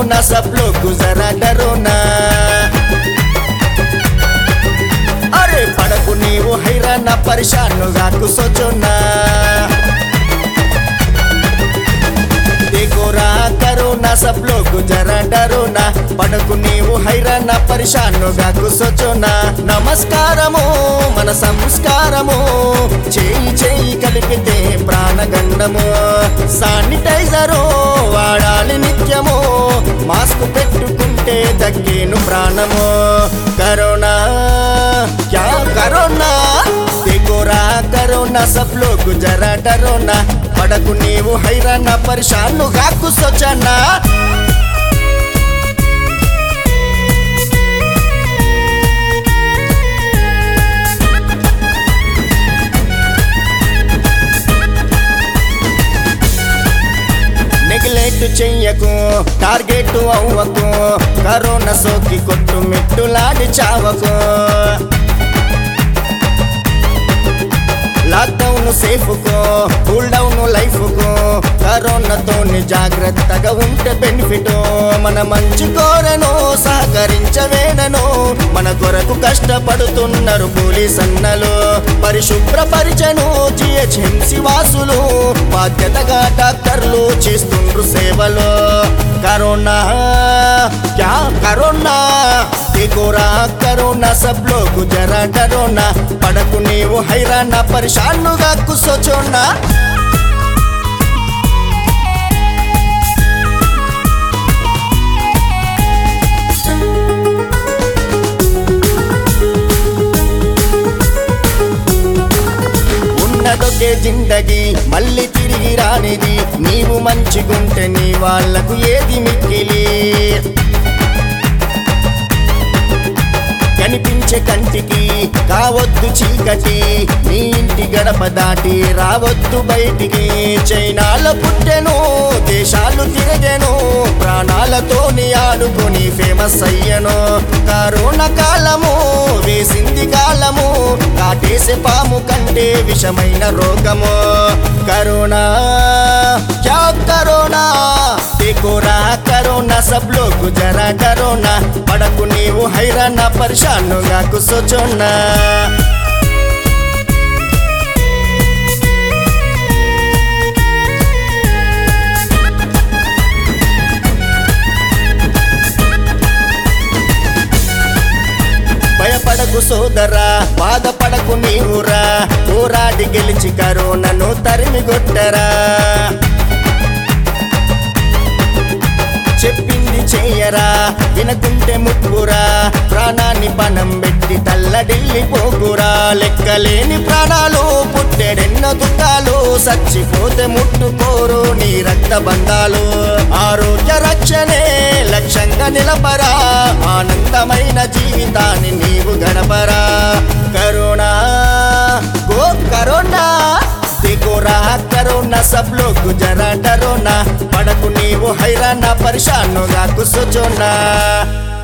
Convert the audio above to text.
ना सब लोग गुजरा डरो ना అరే పడకు నీవు హైరాణ పరిశానుగా కుసొచ్చున్నా देखोरा करो ना सब लोग जरा डरो ना పడకు నీవు హైరాణ పరిశానుగా కుసొచ్చున్నా నమస్కారము మన సంస్కారము చేయి చేయి కలిపితే ప్రాణగండము శానిటైజరు వాడాలి నిత్యము మాస్క్ పెట్టుకుంటే దక్కేను ప్రాణము కరోనా क्या కరోనా देखोरा కరోనా सब लोग जरा डरो ना పడకు నీవు హైరాణ పరిశానుగా కుసొచ్చనా నెగ్లెక్ట్ చెయ్యకు టార్గెట్ అవ్వకు కరోనా సోకి కొట్టు మెట్టులాడి చావకు లాక్డౌన్ సేఫ్కో కూల్ డౌన్ లైఫ్కో కరోనాతోని జాగ్రత్తగా ఉంటే బెనిఫిట్ మన మంచి కోరను సహకరించవేనను మన కొరకు కష్టపడుతున్నారు పోలీస్ అన్నలు పరిశుభ్రపరిచను జిహెచ్ఎంసి వాసులు బాధ్యతగా డాక్టర్లు చేస్తుండ్రు సేవలు కరోనా క్యా కరోనా देखोरा కరోనా सब लोग जरा डरो ना పడకు నీవు హైరాణ పరిశానుగా కుసొచోనా ఉన్నదొకే జిందగి మళ్ళీ తిరిగి రానిది నీవు మంచిగుంటే నీ వాళ్ళకు ఏది మిక్కిలి కనిపించే కంటికి కావద్దు చీకటి నీ ఇంటి గడప దాటి రావద్దు బయటికి చైనాలో పుట్టెను దేశాలు తిరగెను ప్రాణాలతోని ఆడుకొని ఫేమస్ అయ్యను కరోనా కాలము వేసింది కాలము కాటేసే పాము కంటే విషమైన రోగము కరోనా క్యా కరోనా देखोरा కరోనా सब लोग जरा डरो ना పడకు నీవు హైరాణ పరిశానుగా కుసొచోనా భయపడకు సోదరా బాధపడకు నీవురా పోరాడి గెలిచి కరోనాను తరిమి కొట్టరా చెప్పింది చెయ్యరా వినకుంటే ముక్కురా ప్రాణాన్ని పణం పెట్టి తల్లడిల్లి పోకురా లెక్కలేని ప్రాణాలు పుట్టెడెన్నో దుఃఖాలు చచ్చిపోతే ముట్టుకోరు నీ రక్త బంధాలు ఆరోగ్య రక్షణే లక్ష్యంగా నిలపరా ఆనందమైన జీవితాన్ని నీవు గడపరా కరోనా గో కరోనా देखोरा కరోనా सब लोग जरा डरो ना పడకు నీవు హైరాణ పరిశానుగా కుసొచోనా